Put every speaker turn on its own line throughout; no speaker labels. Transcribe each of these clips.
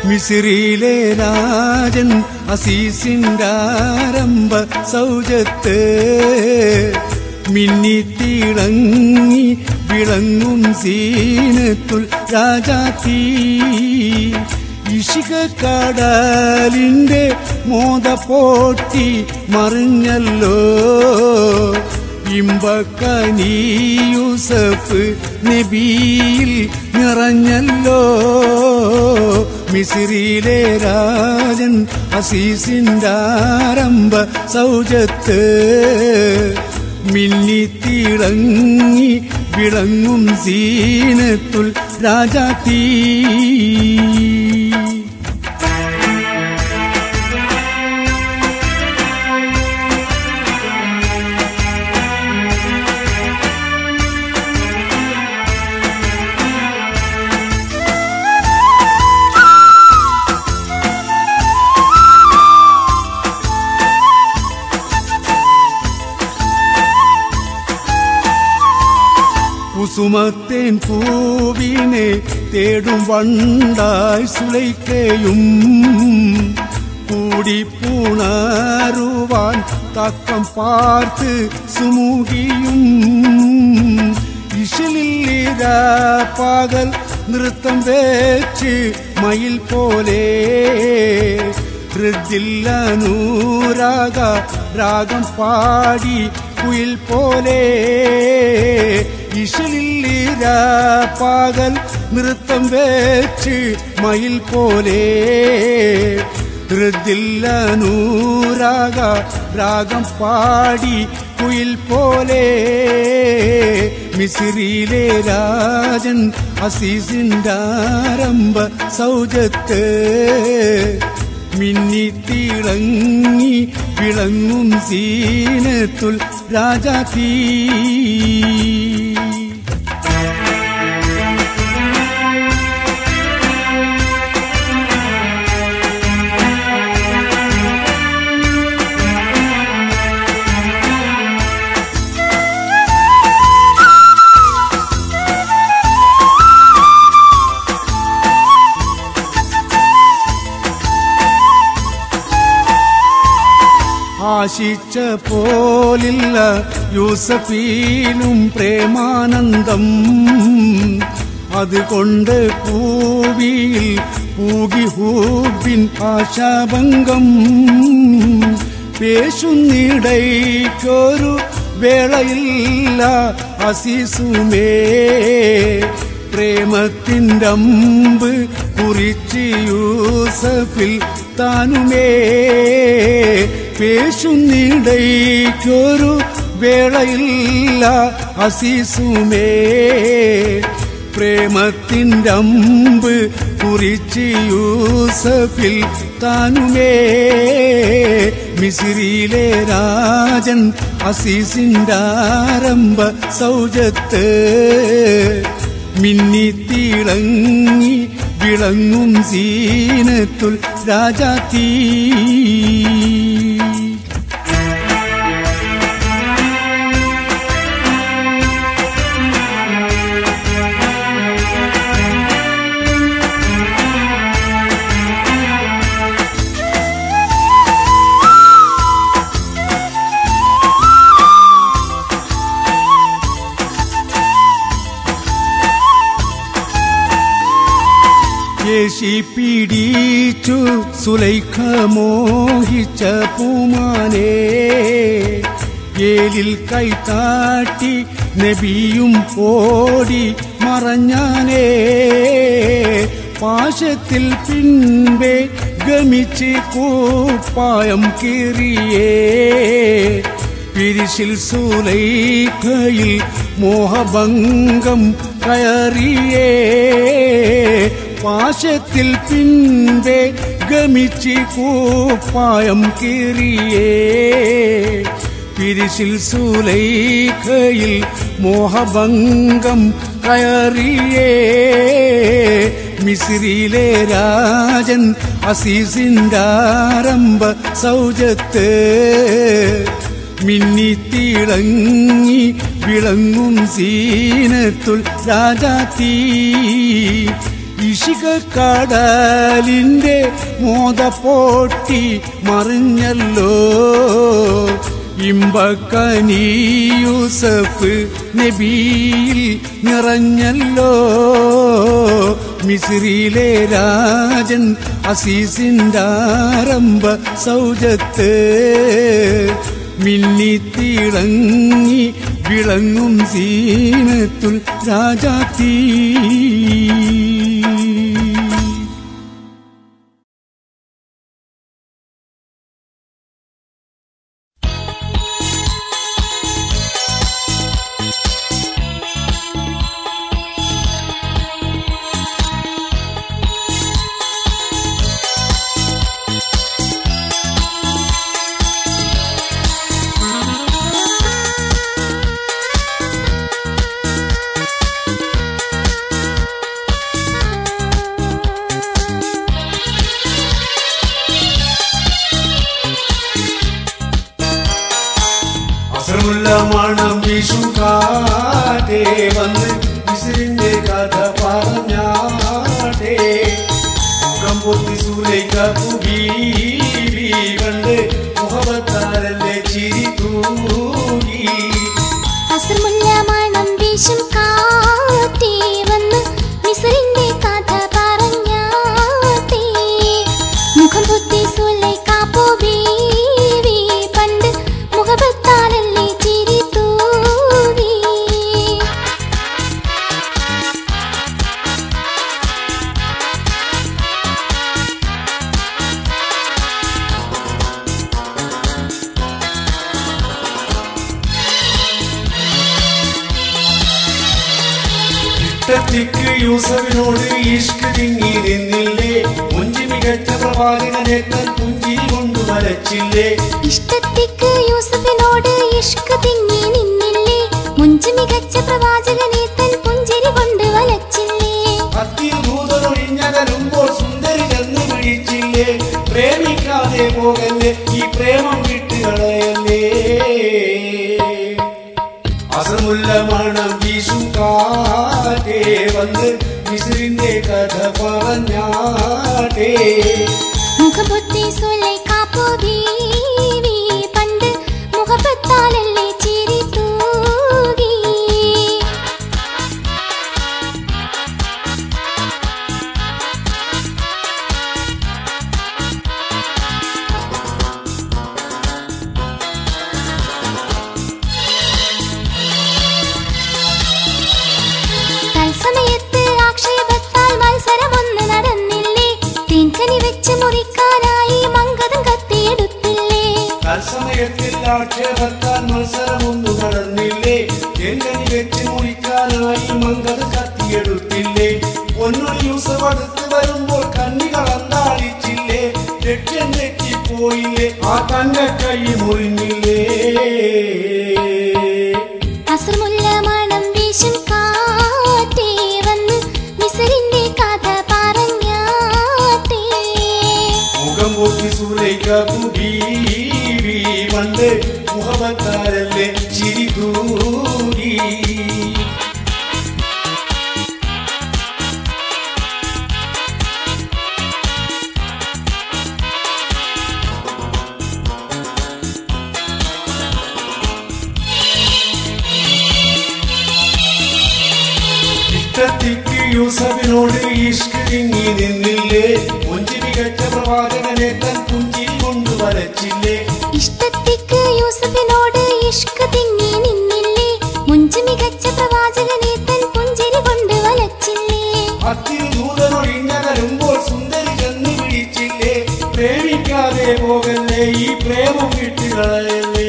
മിസിറിയിലെ രാജൻ അസീസിന്റെ ആരംഭ സൗജത്ത് മിന്നിത്തിളങ്ങി വിളങ്ങും സീനത്തുൽ രാജാത്തീ ഇഷിക കടലിന്റെ മോത പോട്ടി മറിഞ്ഞല്ലോ ഇമ്പക്കനീ യൂസഫ് നബിയിൽ നിറഞ്ഞല്ലോ മിസിറിയിലെ രാജൻ അസീസിന്റെ ആരംഭ സൗജത്ത് മിന്നിത്തിളങ്ങി വിളങ്ങും സീനത്തുൽ രാജാത്തീ കുസുമത്തേൻ പൂവിനെ തേടും വണ്ടായി സുലൈക്കയും കൂടിപ്പൂണാറുവാൻ തക്കം പാർത്ത് സുമുഖിയും ഇശലില്ലിര പകൽ നൃത്തം വെച്ച് മയിൽ പോലെ ഹൃദില്ലനൂരാഗ രാഗം പാടി കുയിൽ പോലെ ഇശലില്ലിര പകൽ നൃത്തം വെച്ച് മയിൽ പോലെ ഹൃദില്ലനൂരാഗ രാഗം പാടി കുയിൽ പോലെ മിസിറിയിലെ രാജൻ അസീസിന്റെ ആരംഭ സൗജത്ത് മിന്നിത്തിളങ്ങി വിളങ്ങും സീനത്തുൽ രാജാത്തീ ആശിച്ച പോലില്ല യൂസഫീനും പ്രേമാനന്ദം അതുകൊണ്ട് പൂവിയിൽ പൂകി ഹൂബിൻ ആശാഭംഗം പേശുന്നിടയ്ക്കൊരു വേളയില്ല അസീസുമേ പ്രേമത്തിൻ്റെ അമ്പ് കുറിച്ച് യൂസഫിൽ താനുമേ പേശുന്നിടയ്ക്കൊരു വേളയില്ല അസീസുമേ പ്രേമത്തിൻ്റെ അമ്പ് കുറിച്ച് യൂസഫിൽ താനുമേ മിസിറിയിലെ രാജൻ അസീസിൻ്റെ ആരംഭ സൗജത്ത് മിന്നിത്തിളങ്ങി വിളങ്ങും സീനത്തുൽ രാജാത്തീ യേശി പിടിച്ചു സുലൈഖ മോഹിച്ച പൂമാനേ ഏലിൽ കൈത്താട്ടി നബിയും ഓടി മറഞ്ഞാനേ പാശത്തിൽ പിൻപേ ഗമിച്ച് കൂപ്പായം കീറിയേ പിരിശിൽ സുലൈഖയിൽ മോഹഭംഗം കയറിയേ പാശത്തിൽ പിൻപേ ഗമിച്ച് കൂപ്പായം കീറിയേ പിരിശിൽ സുലൈഖയിൽ മോഹഭംഗം കയറിയേ മിസിറിയിലെ രാജൻ അസീസിൻ്റെ ആരംഭ സൗജത്ത് മിന്നിത്തിളങ്ങി വിളങ്ങും സീനത്തുൽ രാജാത്തീ ഇഷിക കടലിന്റെ മോദപ്പോട്ടി മറിഞ്ഞല്ലോ ഇമ്പക്കനി യൂസഫ് നബിയിൽ നിറഞ്ഞല്ലോ മിസ്രിയിലെ രാജൻ അസീസിൻ്റെ ആരംഭ സൗജത്ത് മിന്നിത്തിളങ്ങി വിളങ്ങും സീനത്തുൽ രാജാത്തീ അസറുള്ള മണം വീശും കാറ്റേ വന്ന് വിസിറിന്റെ കഥ പറഞ്ഞാട്ടെ മുഖം പൊത്തി സൂലൈക്ക ബീവി കണ്ട് മുഖവത്താരല്ലേ ചിരി തൂകി
അസർമുല്ല മണം വീശും കാറ്റേ വന്ന് മിസ്രിന്റെ കഥ പറഞ്ഞാട്ടേ മുഖം പൊത്തി സുലൈഖാപ്പോ ബീവി പണ്ട് മുഖബത്താലല്ലേ ചിരി തൂവി
ഇഷ്ടത്തിക്ക് യൂസഫിനോട് ഇഷ്ക് തിങ്ങി നിന്നില്ലേ മുഞ്ചി മികച്ച പ്രവാചകനെ തൻ പുഞ്ചിരി കൊണ്ട് വരച്ചില്ലേ
ഇഷ്ടത്തിക്ക് യൂസഫിനോട് ഇഷ്ക് തിങ്ങി നിന്നില്ലേ മുഞ്ചു മികച്ച പ്രവാചകനെ തൻ പുഞ്ചിരി കൊണ്ട് വലച്ചില്ലേ
അത്തിദൂതനൊഴിഞ്ഞകലുമ്പോൾ സുന്ദരി ചെന്ന് വിളിച്ചില്ലേ പ്രേമിക്കാതെ പോകല്ലേ ഈ പ്രേമം വിട്ടുകളയല്ലേ അസമുല്ല മണം വീശും കാറ്റേ വന്ന് മിസ്രിന്റെ കഥ പറഞ്ഞാട്ടേ
മുഖപൊത്തി സുലൈഖാപ്പോ ബീവി പണ്ട് മുഖപത്താലല്ലേ ചിരി തൂകി തത്സമയത്ത് ആക്ഷേപത്താൽ മത്സരമൊന്ന് നടന്നില്ലേ തേൻകനി വെച്ച് മുറിക്കാനായി മങ്കതം കത്തിയെടുത്തില്ലേ
തത്സമയത്തിൽ ആക്ഷേപത്താൽ മത്സരമൊന്നു നടന്നില്ലേ എങ്ങനെ വെച്ച് മുറിക്കാനായി മങ്കത് കത്തിയെടുത്തില്ലേ പൊന്നൊരു യൂസഫ് അടുത്ത് വരുമ്പോൾ കണ്ണികൾ അന്താളിച്ചില്ലേ ലക്ഷ്യം തെറ്റിപ്പോയില്ലേ ആ തന്റെ കൈ മുറിഞ്ഞില്ലേ
അസർമുല്ല മണം വീശും കാറ്റേ വന്ന് മിസറിന്റെ കഥ പറഞ്ഞാട്ടേ
മുഖം പൊക്കി സൂലൈക്ക ബീവി പണ്ട് മുഖമത്താരല്ലേ ചിരി തൂകി ഇഷ്ടത്തിക്ക് യൂസഫിനോട് ഇഷ്ക് തിങ്ങി നിന്നില്ലേ കൊഞ്ചി മികച്ച പ്രവാചകനെ തൻ പുഞ്ചിരി കൊണ്ട് വരച്ചില്ലേ
ഇഷ്ടത്തിക്ക് യൂസഫിനോട് ഇഷ്ക് തിങ്ങി നിന്നില്ലേ മുഞ്ചു മികച്ച പ്രവാചകനെ തൻ പുഞ്ചിരി കൊണ്ട് വലച്ചില്ലേ
അത്തിരി ദൂതനൊഴിഞ്ഞകലുമ്പോൾ സുന്ദരി ചെന്ന് വിളിച്ചില്ലേ പ്രേമിക്കാതെ പോകല്ലേ ഈ പ്രേമം വിട്ടുകളയല്ലേ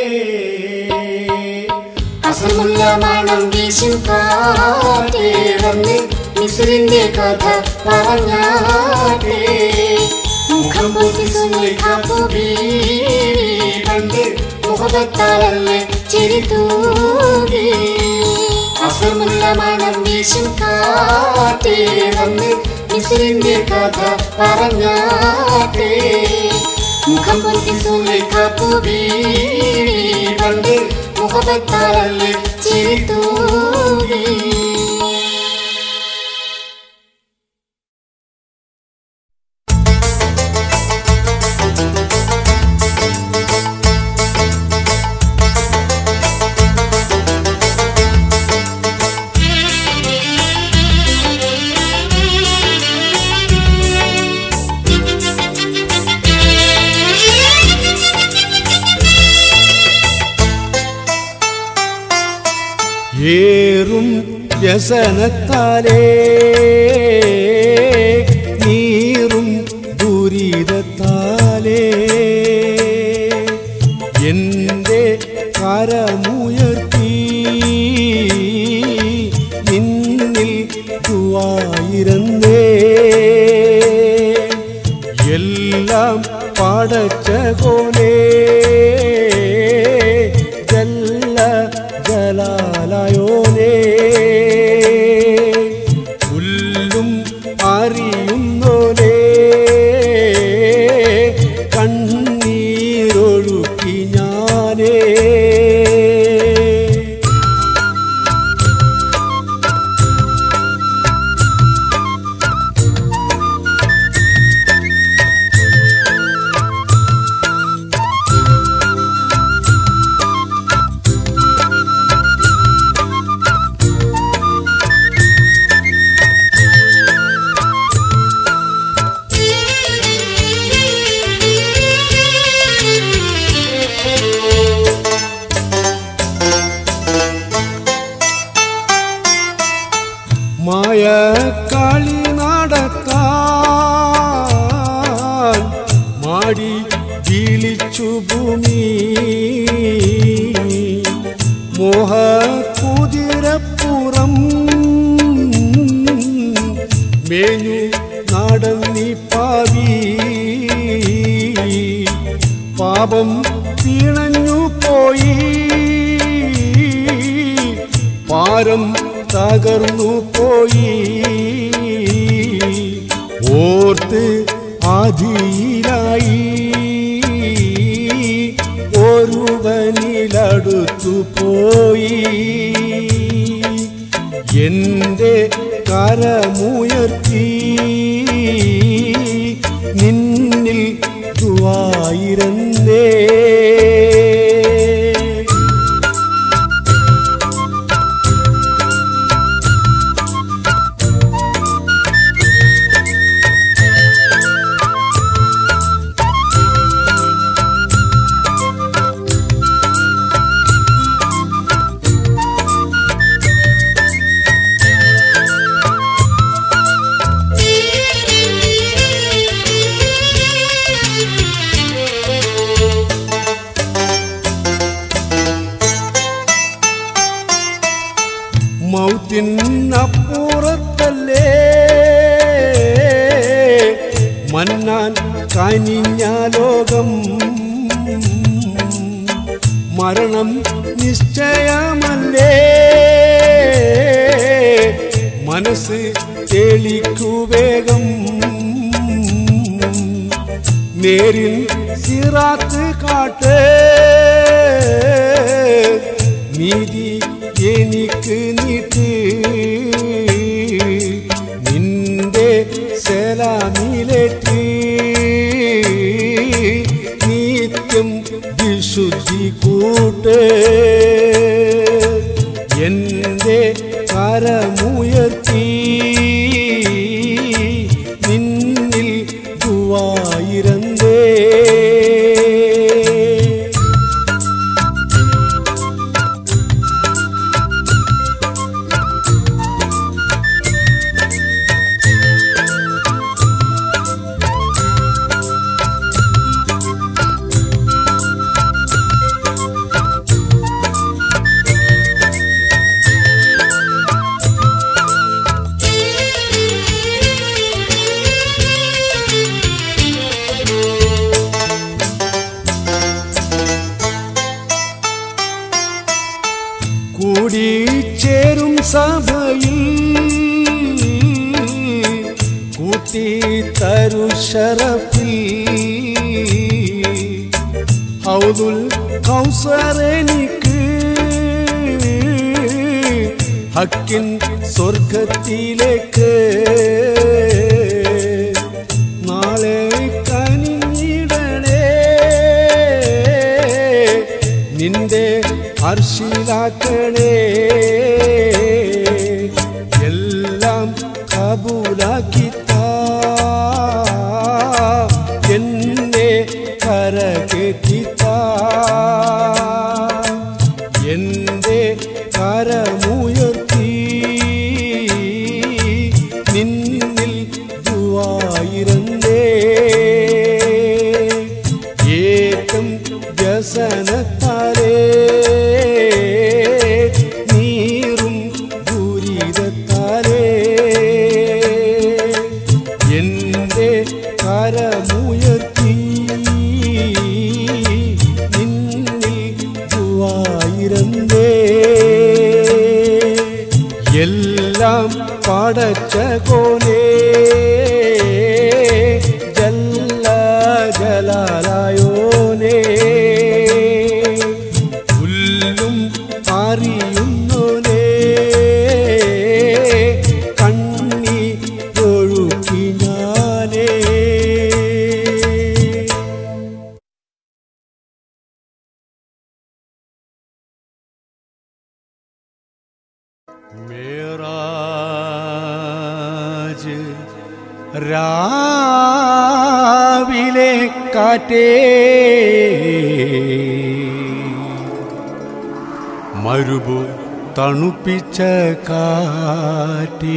അസമുല്ല മണം വീശും കാറ്റേ വന്ന് മിസ്രിന്റെ കഥ പറഞ്ഞാട്ടേ മുഖം പൊത്തി സുലൈഖാപ്പോ ബീവി പണ്ട് മുഖപത്താലല്ലേ ചിരി തൂകി അസമുല്ല മണം വീശും കാറ്റേ വന്ന് മിസ്രിന്റെ കഥ പറഞ്ഞാട്ടേ മുഖം പൊത്തി സുലൈഖാപ്പോ ബീവി പണ്ട് മുഖപത്താലല്ലേ ചിരി തൂകി
ഏറും വ്യസനത്താലേ നീറും ദുരിതത്താലേ എന്റെ കരമുയർത്തി നിന്നിൽ ദുവായിരുന്നേ എല്ലാം പടച്ച കോലേ ജല്ല ജലാലയോനേ പുല്ലും അറിയുന്നോലേ കണ്ണീരൊഴുക്കി ഞാനേ മായ കളി നടക്കാൻ മാടി വിളിച്ചു ഭൂമി മോഹ കുതിരപ്പുറം മേഞ്ഞു നടന്നി പാവി പാപം പിണഞ്ഞു പോയി പാരം തകർന്നു പോയി ഓർത്ത് ആധിയിലായി ഒരുവനിലടുത്തു പോയി എന്റെ കരമുയർത്തി നിന്നിൽ ദുവായിരുന്നേ മൗത്തിനപ്പുറത്തല്ലേ മന്നാൻ കനിഞ്ഞ ലോകം മരണം നിശ്ചയമല്ലേ മനസ്സ് തെളിക്കു വേഗം നേരിൽ സിറാത്ത് കാട്ട് നീതി എനിക്ക് നീട്ട് നിന്റെ സലാമിലേറ്റ് നിത്യം വിശുദ്ധി കൂട്ട് എന്റെ കരമുയർത്തി നിന്നിൽ ദുവായിരുന്നേ കൂടിച്ചേരും സഭയിൽ കൂട്ടി തരു ഷറഫിൽ ഹൗദുൽ കൗസറെനിക്ക് ഹക്കിൻ സ്വർഗത്തിലേക്ക് നാളെ കനിഞ്ഞിടണേ നിന്റെ അർശിലാക്കണേ എല്ലാം കബൂലാക്കി താ എന്നെ കരകെത്തിത്താ എന്റെ കരമു ഗുരുവായൂരന്തേ ഏകം വ്യസനത്താലേ നീറും ദുരിതത്താലേ എന്റെ കരമുയർത്തി നിന്നിൽ ഗുരുവായൂരന്തേ എല്ലാം പടച്ച കോനേ ജല്ല ജലാലായോനേ പുല്ലും അറിയുന്നോനേ കണ്ണി ഒഴുക്കി ഞാനേ മേറാജ് രാവിലെ കാറ്റേ മരുഭു തണുപ്പിച്ച കാറ്റേ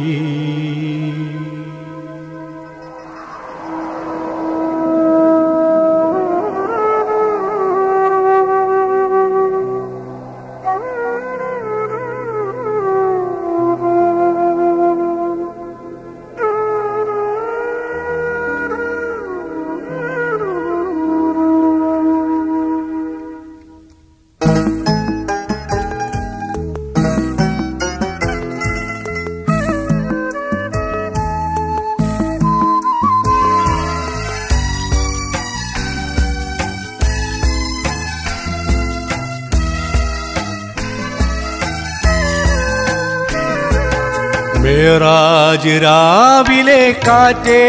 മേറാജ് രാവിലെ കാറ്റേ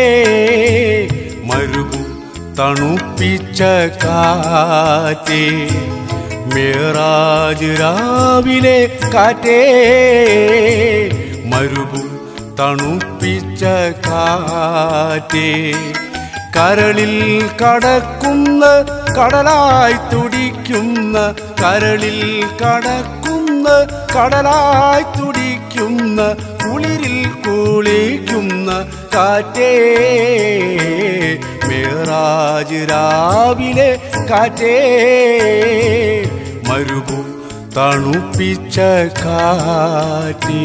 മരുഭു തണുപ്പിച്ച കാറ്റേ മേറാജ് രാവിലെ കാറ്റേ മരുഭു തണുപ്പിച്ച കാറ്റേ കരളിൽ കടക്കുന്ന കടലായി തുടിക്കുന്ന കരളിൽ കടക്കുന്ന കടലായി തുടിക്കുന്ന കുളിരിൽ കുളിക്കുന്ന കാറ്റേ മേറാജ് രാവിലെ കാറ്റേ മരുഭു തണുപ്പിച്ച കാറ്റേ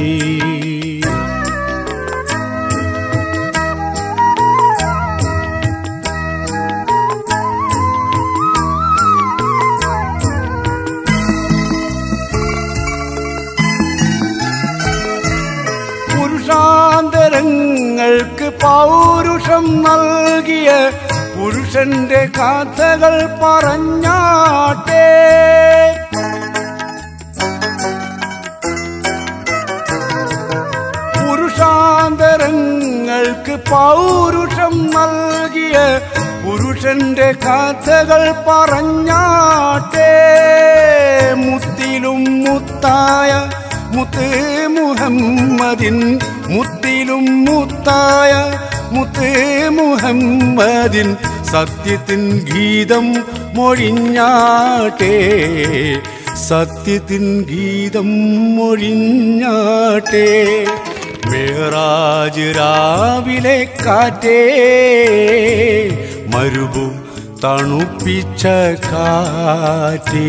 പുരുഷാന്തരങ്ങൾക്ക് പൗരുഷം നൽകിയ പുരുഷന്റെ കഥകൾ പറഞ്ഞാട്ടെ പുരുഷാന്തരങ്ങൾക്ക് പൗരുഷം നൽകിയ പുരുഷന്റെ കഥകൾ പറഞ്ഞാട്ടെ മുത്തിലും മുത്തായ മുത്ത് മുഹമ്മദിൻ മുത്തിലും മുത്തായ മുത്ത് മുഹമ്മദിൻ സത്യത്തിൻ ഗീതം മൊഴിഞ്ഞാട്ടെ സത്യത്തിൻ ഗീതം മൊഴിഞ്ഞാട്ടെ മേറാജ് രാവിലെ കാറ്റേ മരുഭു തണുപ്പിച്ച കാറ്റേ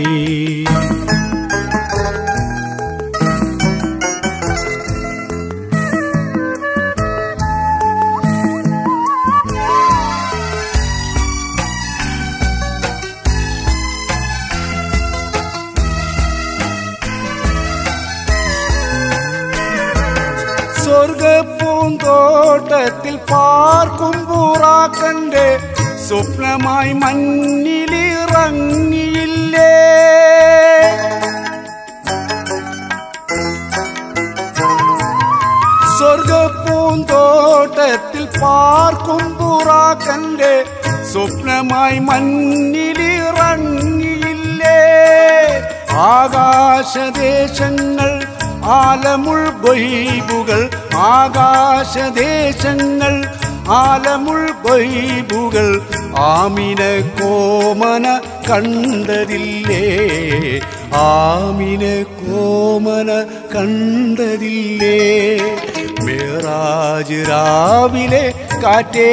സ്വർഗപ്പൂന്തോട്ടത്തിൽ പാർക്കും പൂറാക്കന്റെ സ്വപ്നമായി മഞ്ഞിലിറങ്ങിയില്ലേ സ്വർഗപ്പൂന്തോട്ടത്തിൽ പാർക്കും പൂറാക്കന്റെ സ്വപ്നമായി മഞ്ഞിലിറങ്ങിയില്ലേ ആകാശദേശങ്ങൾ ആലമുൾ ബൈബുകൾ ആകാശദേശങ്ങൾ ആലമുൾ ബൈബുകൾ ആമിന കോമന കണ്ടതില്ലേ ആമിന കോമന കണ്ടതില്ലേ മേറാജ് മേറാജ് രാവിലെ കാറ്റേ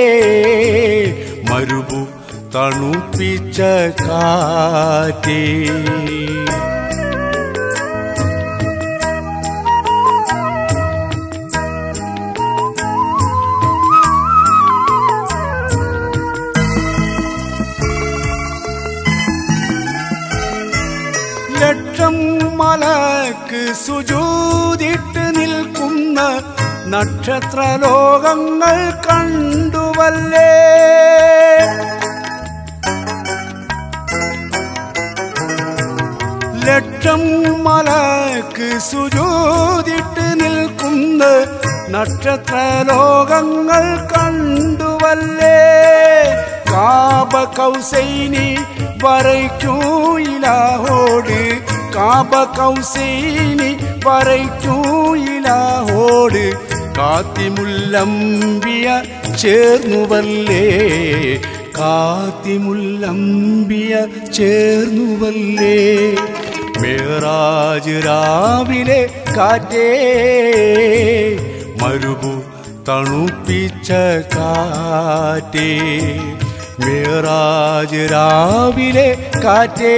മരുഭു തണുപ്പിച്ച കാറ്റേ ലക്ഷം മലക്ക് സുജൂതിട്ട് നിൽക്കുന്ന നക്ഷത്രലോകങ്ങൾ കണ്ടുവല്ലേ ലക്ഷം മലക്ക് സുജൂതിട്ട് നിൽക്കുന്ന നക്ഷത്രലോകങ്ങൾ കണ്ടുവല്ലേ കാബ കൗസൈനി വരയ്ക്കൂയിലാഹോട് കാബ കൗസൈനി വരയ്ക്കൂയിലാഹോട് കാത്തിമുല്ലമ്പിയ ചേർന്നുവല്ലേ കാത്തിമുല്ലമ്പിയ ചേർന്നുവല്ലേ മേറാജ് രാവിലെ കാറ്റേ മരുഭു തണുപ്പിച്ച കാറ്റേ മേറാജ് രാവിലെ കാറ്റേ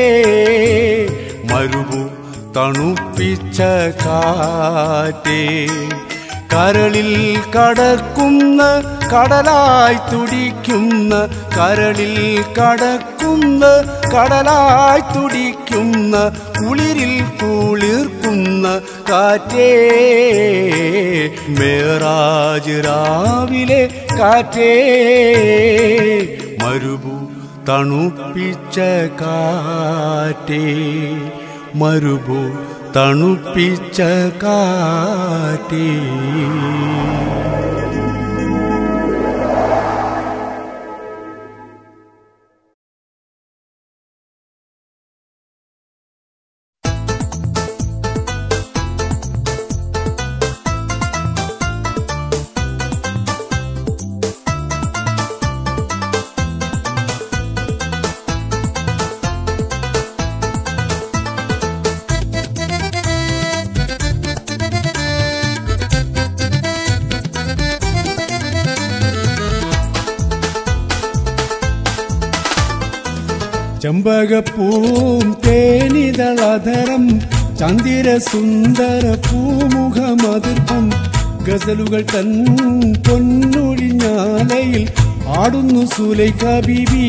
മരുഭു തണുപ്പിച്ച കാറ്റേ കരളിൽ കടക്കുന്ന കടലായി തുടിക്കുന്ന കരളിൽ കടക്കുന്ന കടലായി തുടിക്കുന്ന കുളിരിൽ കുളിർക്കുന്ന കാറ്റേ മേറാജ് രാവിലെ കാറ്റേ മരുഭു തണുപ്പിച്ച കാറ്റേ മരുഭു തണുപ്പിച്ച കാറ്റേ ചെമ്പകപ്പൂം തേനിതളധരം ചന്ദിര സുന്ദര പൂമുഖമതിർപ്പം ഗസലുകൾ തൻ പൊന്നൊഴിഞ്ഞാലയിൽ ആടുന്നു സുലൈഖ ബീബി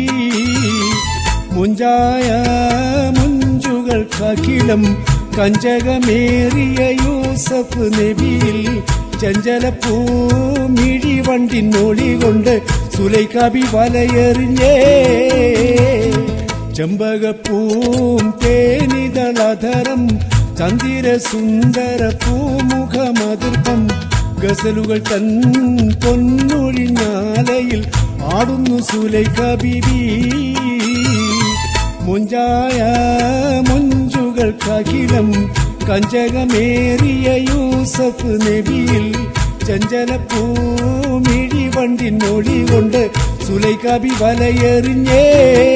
മുഞ്ചായ മുഞ്ചുകൾക്കഖിലം കഞ്ചകമേറിയ യൂസഫ് നബിയിൽ ചഞ്ചലപ്പൂ മിഴി വണ്ടിനൊളി കൊണ്ട് സുലൈഖാബി വലയെറിഞ്ഞേ ചെമ്പകപ്പൂം തേനിതളധരം ചന്ദിര സുന്ദര പൂമുഖമതിർപ്പം ഗസലുകൾ തൻ പൊന്നൊഴിഞ്ഞാലയിൽ ആടുന്നു സുലൈഖ ബീബി മുഞ്ചായ മുഞ്ചുകൾക്കഖിലം കഞ്ചകമേറിയ യൂസഫ് നബിയിൽ ചഞ്ചലപ്പൂമിഴി വണ്ടിനൊളി കൊണ്ട് സുലൈഖാബി വലയെറിഞ്ഞേ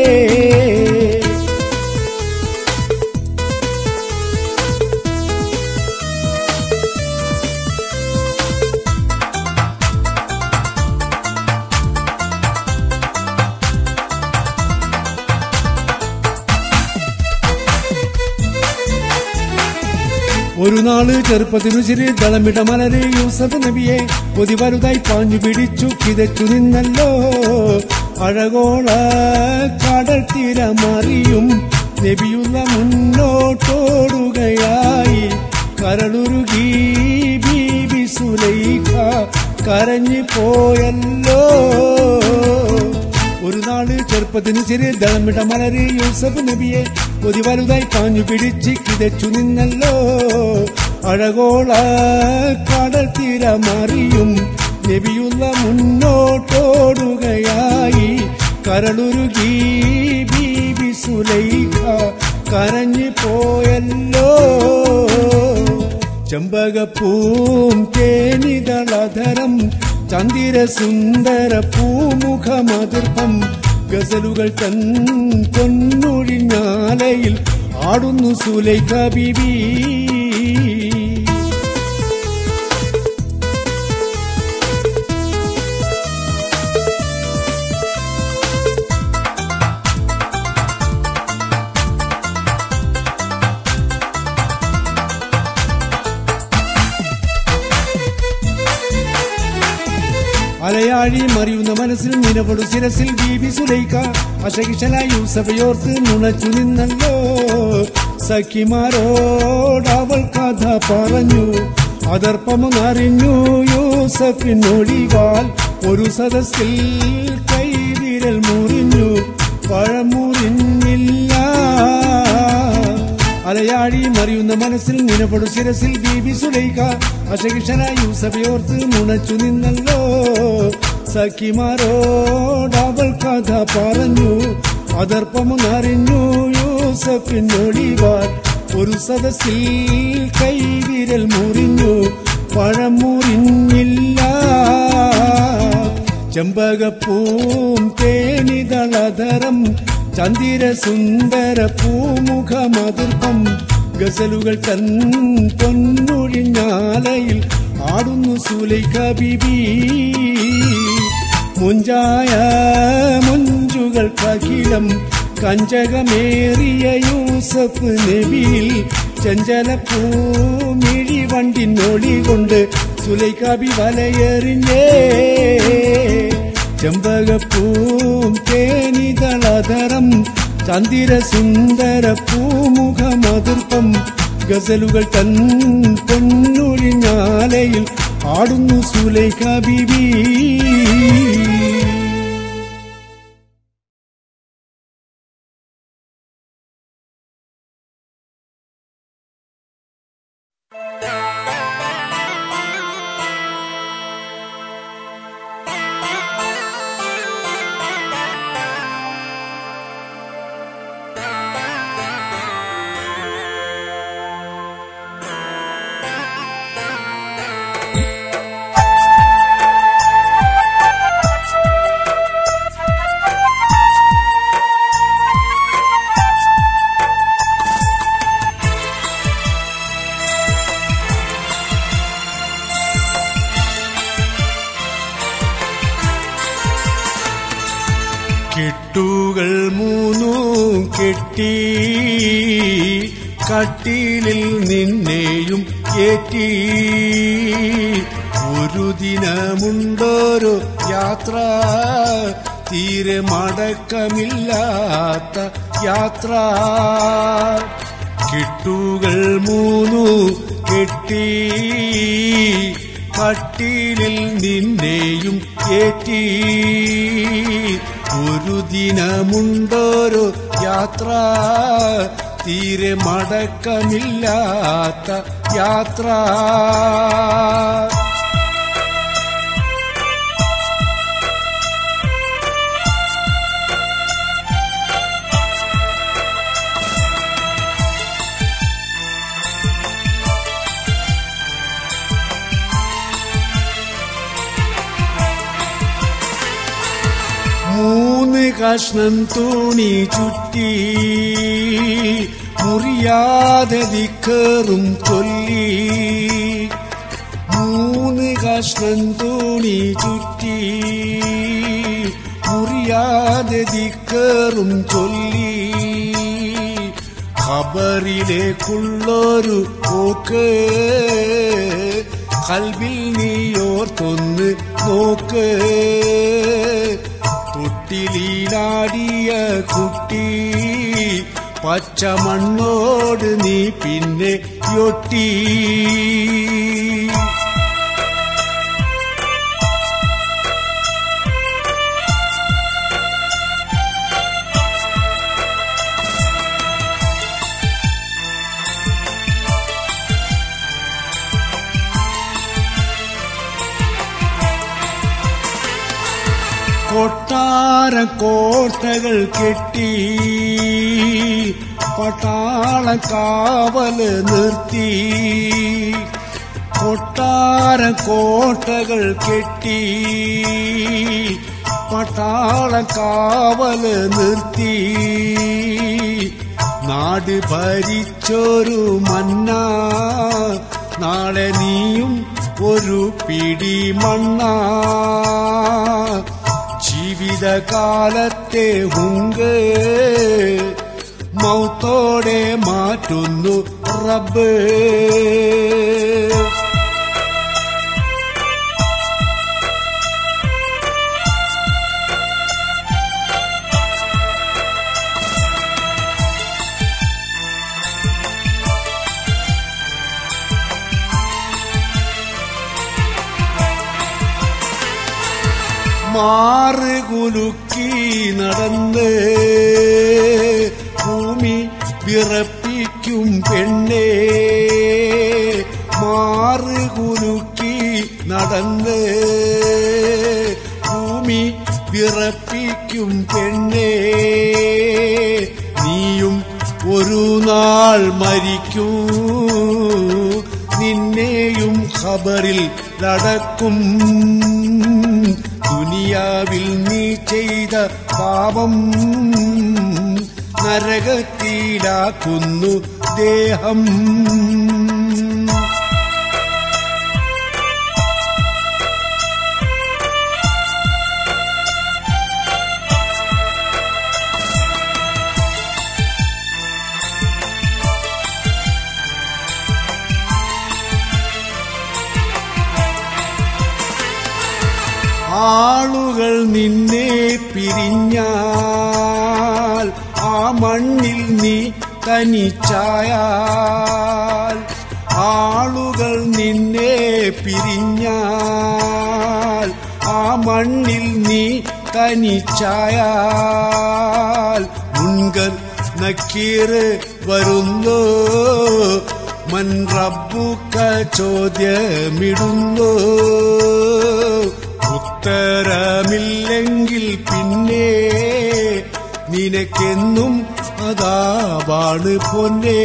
ഒരു നാള് ചെറുപ്പത്തിനു ചിരി ദളമിട മലരെ യൂസഫ് നബിയെ കൊതി വലുതായി പാഞ്ഞു പിടിച്ചു കിതച്ചു നിന്നല്ലോ അഴകോള കടൽ തീരമറിയും നബിയുള്ള മുന്നോട്ടോടുകയായി കരളുരുകി ബീബി സുലൈഖ കരഞ്ഞു പോയല്ലോ ഒരു നാള് ചെറുപ്പത്തിന് ചെറിയ ദളമിട മലരി യൂസഫ് നബിയെ കൊതി വലുതായി പാഞ്ഞു പിടിച്ച് കിതച്ചു നിന്നല്ലോ അഴകോള കടൽ തീരമറിയും നബിയുള്ള മുന്നോട്ടോടുകയായി കരളുരുകി ബീബി സുലൈഖ കരഞ്ഞു പോയല്ലോ ചെമ്പകപ്പൂം തേനിതളധരം ചന്ദിര സുന്ദര പൂമുഖമതിർപ്പം ഗസലുകൾ തൻ പൊന്നൊഴിഞ്ഞാലയിൽ ആടുന്നു സുലൈഖ ബീബി അലയാഴി മറിയുന്ന മനസ്സിൽ നിലപൊടു ശിരസിൽ ബീബി സുലൈക്ക അശകിഷല യൂസഫയോർത്ത് നുണച്ചു നിന്നല്ലോ സഖിമാരോട് അവൾ കഥ പറഞ്ഞു അതർപ്പമറിഞ്ഞു യൂസഫിനൊളിവാൽ ഒരു സദസ്സിൽ കൈവിരൽ മുറിഞ്ഞു പഴമുറിഞ്ഞില്ല അലയാഴി മറിയുന്ന മനസ്സിൽ നിലപൊടു ശിരസിൽ ബീബി സുലൈക്ക അശകിഷന യൂസഫയോർത്ത് നുണച്ചു നിന്നല്ലോ സഖിമാരോട് അവൾ കഥ പറഞ്ഞു അതർപ്പമറിഞ്ഞു യൂസഫിനൊളിവാൽ ഒരു സദസ്സിൽ കൈവിരൽ മുറിഞ്ഞു പഴമുറിഞ്ഞില്ല ചെമ്പകപ്പൂം തേനിതളധരം ചന്ദിര സുന്ദര പൂമുഖമതിർപ്പം ഗസലുകൾ തൻ പൊന്നൊഴിഞ്ഞാലയിൽ ആടുന്നു സുലൈഖ ബിബി മുഞ്ചായ മുഞ്ചുകൾക്കഖിലം കഞ്ചകമേറിയ യൂസഫ് നബിയിൽ ചഞ്ചല പൂമിഴി വണ്ടിനൊളി കൊണ്ട് സുലൈക്കാബി വലയെറിഞ്ഞേ ചെമ്പകപ്പൂം തേനിതളധരം ചന്ദിര സുന്ദര പൂമുഖമതിർപ്പം ഗസലുകൾ തൻ പൊന്നൊഴിഞ്ഞാലയിൽ ആടുന്നു സുലൈഖ ബിബി കെട്ടുകൾ മൂന്നു കെട്ടി കട്ടിലിൽ നിന്നെയും ഏറ്റി ഒരു ദിനമുണ്ടോരോ യാത്ര തീരെ മടക്കമില്ലാത്ത യാത്ര കെട്ടുകൾ മൂന്നു കെട്ടി കട്ടിലിൽ നിന്നെയും ഏറ്റി ഒരു ദിനമുണ്ടോരോ യാത്ര തീരെ മടക്കമില്ലാത്ത യാത്ര മൂന്ന് കഷ്ണം തുണി ചുറ്റി മുറിയാതെ ദിക്കറും ചൊല്ലി മൂന്ന് കഷ്ണം തുണി ചുറ്റി മുറിയാതെ ദിക്കറും ചൊല്ലി ഖബറിലേക്കുള്ളൊരു പോക്ക് കൽവിൽ നീയോർത്തൊന്ന് നോക്ക് തൊട്ടിലീലാടിയ കുട്ടി പച്ച മണ്ണോട് നീ പിന്നെ യൊട്ടി കൊട്ടാര കോട്ടകൾ കെട്ടി പട്ടാള കാവല് നിർത്തി കൊട്ടാര കോട്ടകൾ കെട്ടി പട്ടാള കാവല് നിർത്തി നാട് ഭരിച്ചൊരു മന്ന നാളെ നീയും ഒരു പിടി മണ്ണ ജീവിതകാലത്തെ ഹുങ്ക് മൗത്തോടെ മാറ്റുന്നു റബ്ബ് മാറ് കുലുക്കി നടന്ന് ഭൂമി വിറപ്പിക്കും പെണ്ണേ മാറ് കുലുക്കി നടന്ന് ഭൂമി വിറപ്പിക്കും പെണ്ണേ നീയും ഒരു നാൾ മരിക്കൂ നിന്നെയും ഖബറിൽ നടക്കും ദുനിയാവിൽ നീ ചെയ്ത പാപം നരകത്തിലാക്കുന്നു ദേഹം ആളുകൾ നിന്നെ പിരിഞ്ഞാൽ ആ മണ്ണിൽ നീ തനിച്ചായാൽ ആളുകൾ നിന്നെ പിരിഞ്ഞാൽ ആ മണ്ണിൽ നീ തനിച്ചായാൽ മുൻകർ നക്കീറ് വരുന്നു മൻ റബ്ബുക്ക ചോദ്യമിടുന്നു ഉത്തരമില്ലെങ്കിൽ പിന്നെ നിനക്കെന്നും അതാവാണ് പൊന്നേ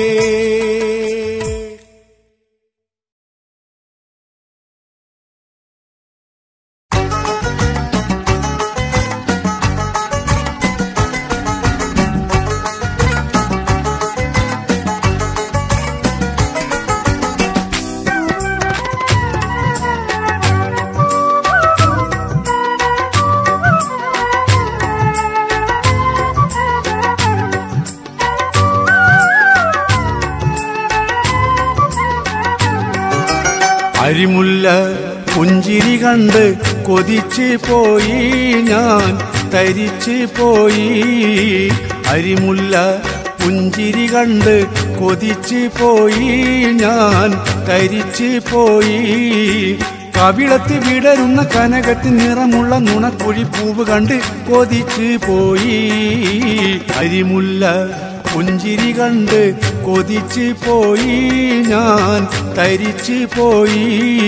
അരിമുല്ല പുഞ്ചിരി കണ്ട് കൊതിച്ച് പോയി ഞാൻ തരിച്ച് പോയി അരിമുല്ല പുഞ്ചിരി കണ്ട് കൊതിച്ച് പോയി ഞാൻ തരിച്ച് പോയി കവിളത്ത് വിടരുന്ന കനകത്തിൽ നിറമുള്ള നുണക്കുഴി പൂവ് കണ്ട് കൊതിച്ച് പോയി അരിമുല്ല പുഞ്ചിരി കണ്ട് കൊതിച്ച് പോയി ഞാൻ തരിച്ച് പോയി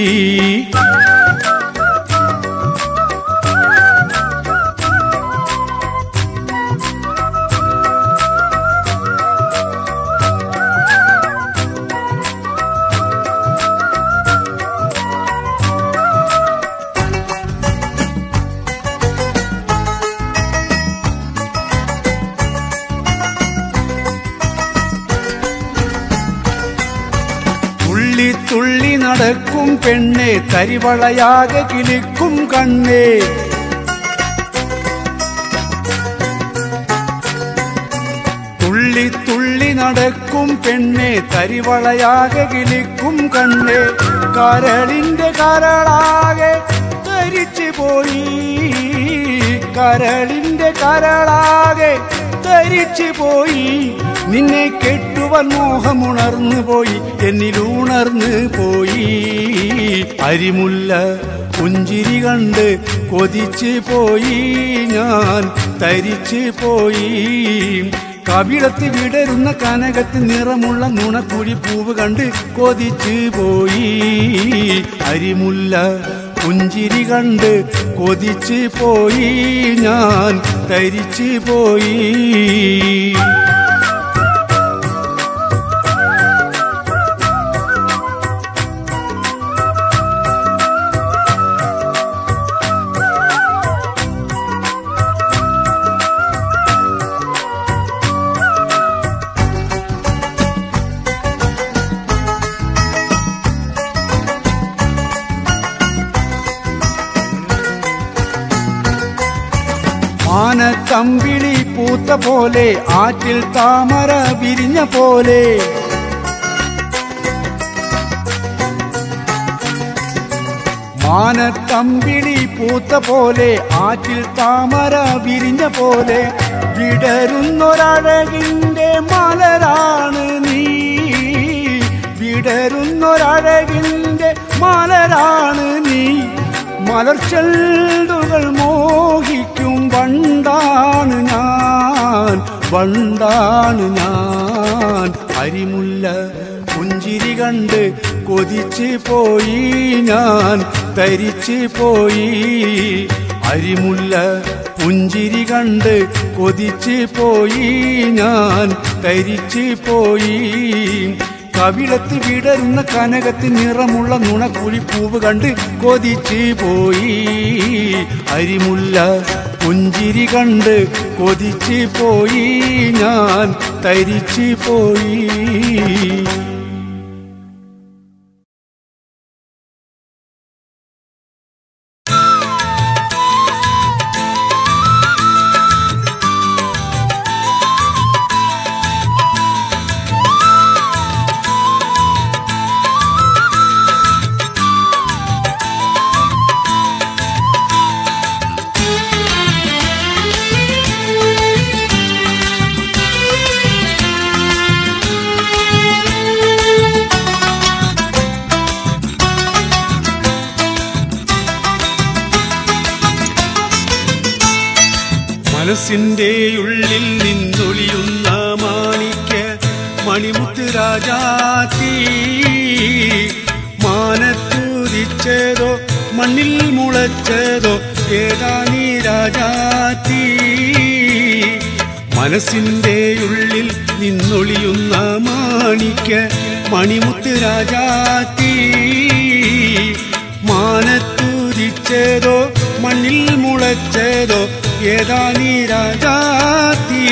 തുള്ളി തുള്ളി നടക്കും പെണ്ണെ തരിവളയാകെ കിളിക്കും കണ്ണേ തുള്ളി തുള്ളി നടക്കും പെണ്ണെ തരിവളയാകെ കിളിക്കും കണ്ണേ കരളിന്റെ കരളാകെ ധരിച്ചു പോയി കരളിന്റെ കരളാകെ ധരിച്ചു പോയി നിന്നെ കെട്ടുവാൻ മോഹമുണർന്നു പോയി എന്നിലുണർന്നു പോയി അരിമുല്ല പുഞ്ചിരി കണ്ട് കൊതിച്ച് പോയി ഞാൻ തരിച്ച് പോയി കവിളത്ത് വിടരുന്ന കനകത്ത് നിറമുള്ള നുണക്കുഴി പൂവ് കണ്ട് കൊതിച്ച് പോയി അരിമുല്ല പുഞ്ചിരി കണ്ട് കൊതിച്ച് പോയി ഞാൻ തരിച്ച് പോയി മാനത്തമ്പിളി പൂത്ത പോലെ ആറ്റിൽ താമര വിരിഞ്ഞ പോലെ മാനത്തമ്പിളി പൂത്ത പോലെ ആറ്റിൽ താമര വിരിഞ്ഞ പോലെ വിടരുന്നൊരഴകിന്റെ മലരാണ് നീ വിടരുന്നൊരഴകിന്റെ മലരാണ് നീ മലർച്ചെണ്ടുകൾ മോഹിക്കും വണ്ടാണ് ഞാൻ വണ്ടാണ് ഞാൻ അരിമുല്ല പുഞ്ചിരി കണ്ട് കൊതിച്ച് പോയി ഞാൻ തരിച്ച് പോയി അരിമുല്ല പുഞ്ചിരി കണ്ട് കൊതിച്ച് പോയി ഞാൻ തരിച്ച് പോയി കവിളത്ത് വിടരുന്ന കനകത്ത് നിറമുള്ള നുണക്കുഴിപ്പൂവ് കണ്ട് കൊതിച്ച് പോയി അരിമുല്ല പുഞ്ചിരി കണ്ട് കൊതിച്ച് പോയി ഞാൻ തരിച്ച് പോയി മനസ്സിന്റെ ഉള്ളിൽ നിന്നൊളിയുന്ന മാണിക്ക മണിമുത്ത് രാജാത്തി മാനത്തുദിച്ചതോ മണ്ണിൽ മുളച്ചതോ ഏതാ നീ രാജാത്തി മനസ്സിന്റെ ഉള്ളിൽ നിന്നൊളിയുന്ന മാണിക്ക മണിമുത്ത് രാജാത്തി മാനത്തുദിച്ചതോ മണ്ണിൽ മുളച്ചതോ ഏതാ നീ രാജാത്തി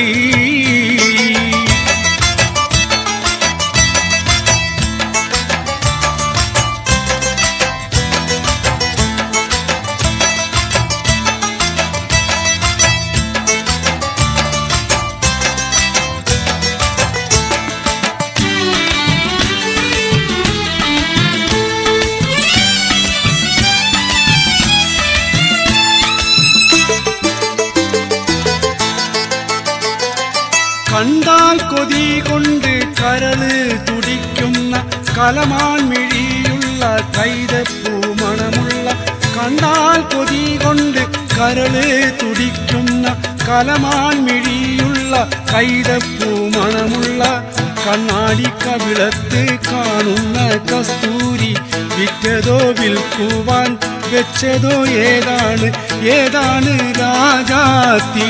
കണ്ടാൽ കൊതി കൊണ്ട് കരള് തുടിക്കുന്ന കലമാൻ മിഴിയുള്ള കൈതപ്പൂ മണമുള്ള കണ്ടാൽ കൊതി കൊണ്ട് കരള് തുടിക്കുന്ന കലമാൻ മിഴിയുള്ള കൈതപ്പൂ മണമുള്ള കണ്ണാടി കവിളത്ത് കാണുന്ന കസ്തൂരി വിറ്റതോ വിൽക്കുവാൻ വെച്ചതോ ഏതാണ് ഏതാണ് രാജാത്തി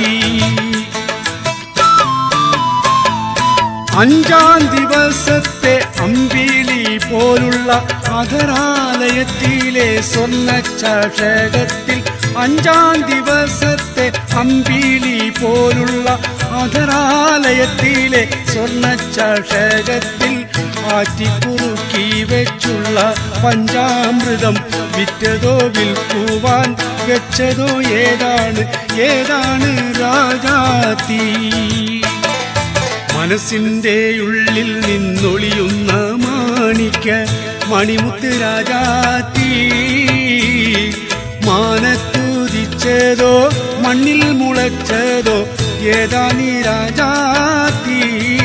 അഞ്ചാം ദിവസത്തെ അമ്പിളി പോലുള്ള അധരാലയത്തിലെ സ്വർണ്ണ ചഷകത്തിൽ അഞ്ചാം ദിവസത്തെ അമ്പിളി പോലുള്ള അധരാലയത്തിലെ സ്വർണ്ണ ചഷകത്തിൽ ആറ്റിക്കുറുക്കി വെച്ചുള്ള പഞ്ചാമൃതം വിറ്റതോ വിൽക്കുവാൻ വെച്ചതോ ഏതാണ് ഏതാണ് രാജാത്തി മനസ്സിന്റെ ഉള്ളിൽ നിന്നൊളിയുന്ന മാണിക്ക മണിമുത്ത് രാജാത്തി മാനത്തുദിച്ചതോ മണ്ണിൽ മുളച്ചതോ ഏതാ നീ രാജാത്തി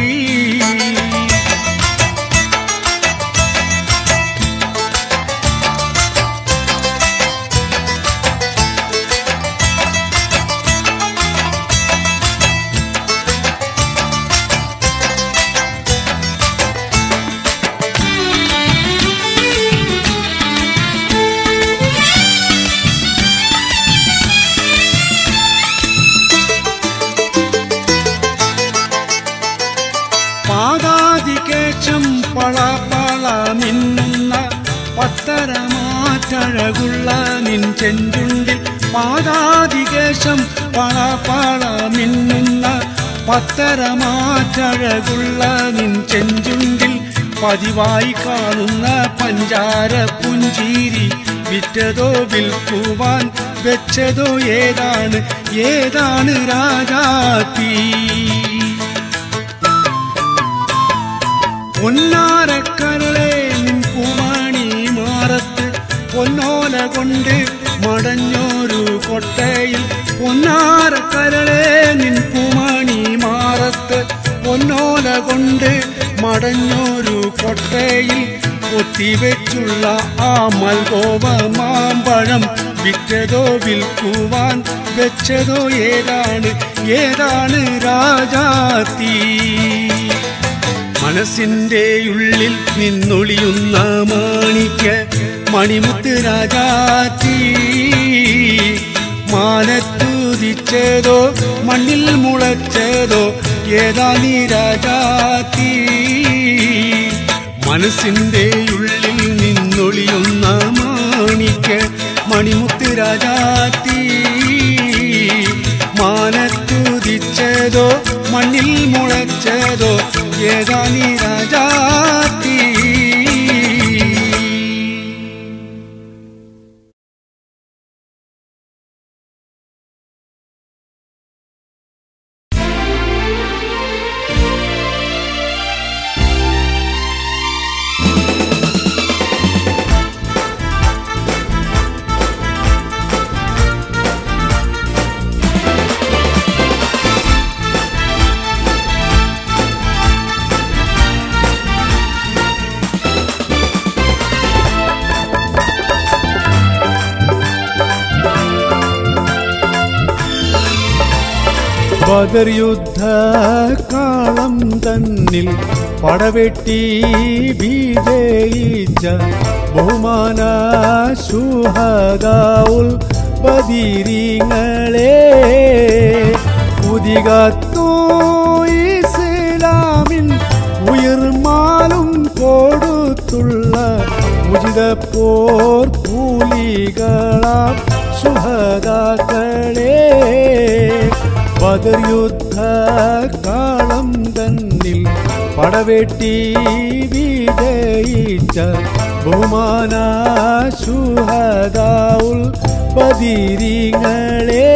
പാതാതികേശം പളപള മിന്നുന്ന പത്തരമാറ്റഴകുള്ള നിൻ ചെഞ്ചുണ്ടിൽ പാതാതികേശം പളപള മിന്നുന്ന പത്തരമാറ്റഴകുള്ള നിൻ ചെഞ്ചുണ്ടിൽ പതിവായി കാണുന്ന പഞ്ചാര പുഞ്ചീരി വിറ്റതോ വിൽക്കുവാൻ വെച്ചതോ ഏതാണ് ഏതാണ് രാജാത്തി പൊന്നാരക്കരളെ നിൻ പൂമാണി മാറത്ത് പൊന്നോല കൊണ്ട് മടഞ്ഞോരു കൊട്ടയിൽ പൊന്നാരക്കരളെ നിൻ പൂമാണി മാറത്ത് പൊന്നോല കൊണ്ട് മടഞ്ഞോരു കൊട്ടയിൽ കൊത്തിവെച്ചുള്ള ആ മൽഗോപ മാമ്പഴം വിറ്റതോ വിൽക്കുവാൻ വെച്ചതോ ഏതാണ് ഏതാണ് രാജാത്തി മനസ്സിന്റെ ഉള്ളിൽ നിന്നൊളിയുന്ന മാണിക്ക മണിമുത്ത് രാജാത്തി മാനത്തുദിച്ചതോ മണ്ണിൽ മുളച്ചതോ ഏതാ നീ രാജാത്തി മനസ്സിന്റെ ഉള്ളിൽ നിന്നൊളിയുന്ന മാണിക്ക മണിമുത്ത് രാജാത്തി മാനത്തുദിച്ചതോ മണ്ണിൽ മുളച്ചതോ ഏതാ നീ രാജാത്തി ബദർ യുദ്ധ കാളം തന്നിൽ പടവെട്ടി വിജയിച്ച ബഹുമാന സുഹദാവുൽ ബദിരിങ്ങളെ ഉദികത്തോ ഇസ്ലാമിൻ ഉയർമാലും കൊടുത്തുള്ള ഉചിത പോർ കൂലികളാം സുഹദാക്കളെ ബദർ യുദ്ധ കാളം തന്നിൽ പടവെട്ടി വിജയിച്ച ബഹുമാന സുഹദാവുൽ ബദിരിങ്ങളെ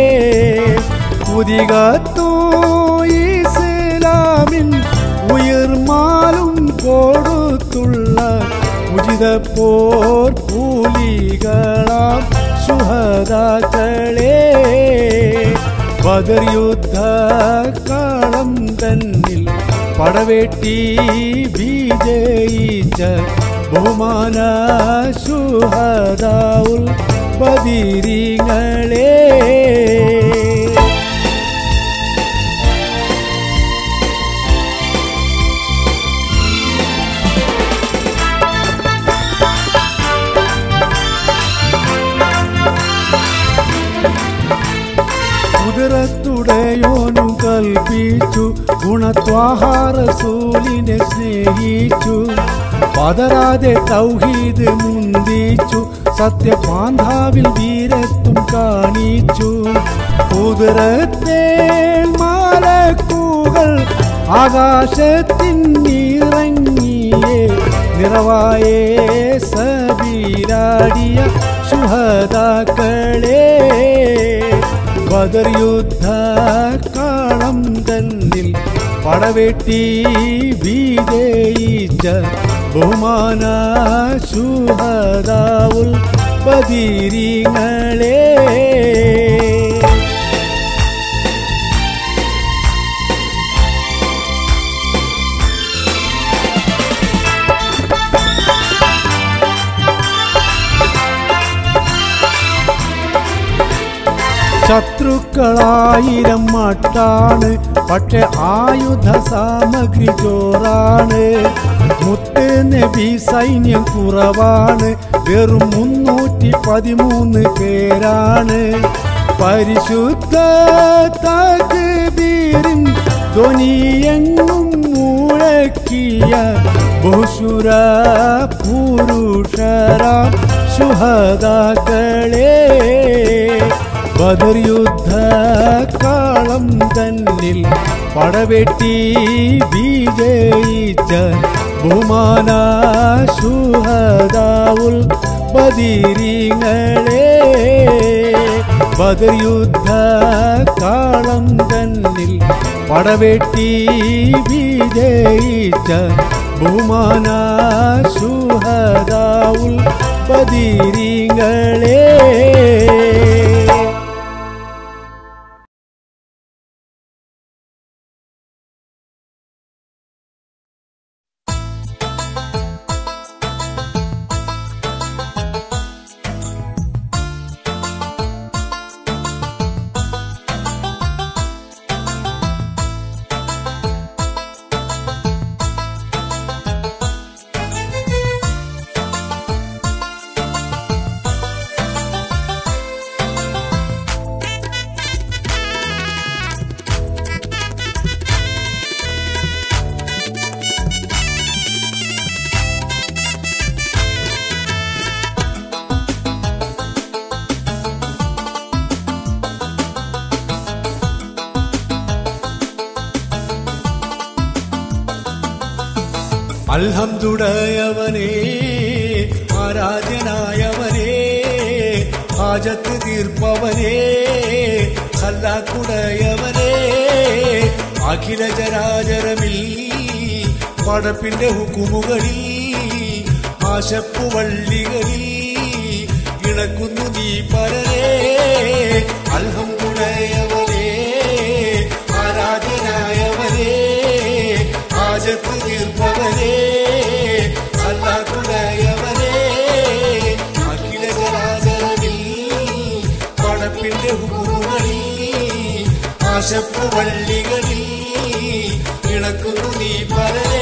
ഉദികത്തോ ഇസ്ലാമിൻ ഉയർമാലും കൊടുത്തുള്ള ഉചിത പോർ കൂലികളാം സുഹദാക്കളെ ബദർ യുദ്ധ കാളം തന്നിൽ പടവെട്ടി വിജയിച്ച ബഹുമാന സുഹദാവുൽ ബദിരിങ്ങളെ കുതിരത്തുടയോനും കൽപ്പിച്ചു ഗുണത്വാഹാരസൂലിനെ സ്നേഹിച്ചു പതരാതെ തൗഹീദ് മുന്തിച്ചു സത്യപാന്താവിൽ വീരത്വം കാണിച്ചു കുതിരത്തെ മാലക്കൂകൾ ആകാശത്തിൻ നിറങ്ങിയേ നിറവായേ സബീരാടിയ സുഹതാക്കളെ ബദർ യുദ്ധ കാളം തന്നിൽ പടവെട്ടി വിജയിച്ച ബഹുമാന സുഹദാവുൽ ബദിരിങ്ങളെ ശത്രുക്കളായിരം മട്ടാണ് പക്ഷെ ആയുധ സാമഗ്രി ചോറാണ് മുത്ത് നബി സൈന്യം കുറവാണ് വെറും മുന്നൂറ്റി പതിമൂന്ന് പേരാണ് പരിശുദ്ധ തകബീരിൻ ധ്വനിയെങ്ങും മുഴക്കിയ ബഹുശുര പുരുഷരാം സുഹദാക്കളെ ബദർ യുദ്ധ കാളം തന്നിൽ പടവെട്ടി വിജയിച്ച ബഹുമാന സുഹദാവുൽ ബദിരിങ്ങളെ ബദർ യുദ്ധ കാളം തന്നിൽ പടവെട്ടി വിജയിച്ച ബഹുമാന സുഹദാവുൽ ബദിരിങ്ങളെ അൽഹംദുടയവനേ ആരാധ്യനായവനേ ഹാജത്ത് തീർപ്പവനേ ഹല്ലാക്കുടയവനേ അഖില ജരാചരമിൽ പടപ്പിന്റെ ഹുക്കുമുകളിൽ ആശപ്പുവള്ളികളിൽ ഇണക്കുന്നു നീ പരരേ അൽഹംദുടയവനേ ആരാധ്യനായവനേ ഹാജത്ത് തീർപ്പവനേ അല്ലാക്കുടയവനേ അഖില ജരാചരമിൽ പടപ്പിന്റെ ഹുക്കുമുകളിൽ ആശപ്പുവള്ളികളിൽ ഇണക്കുന്നു നീ പരരേ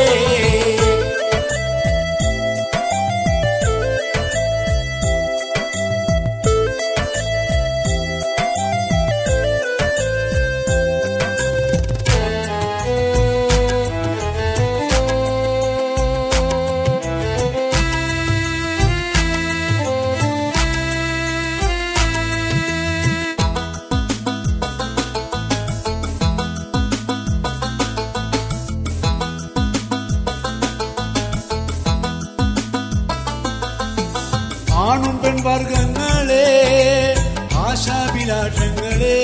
ആണും പെൺവർഗങ്ങളെ ആശാഭിലാഷങ്ങളെ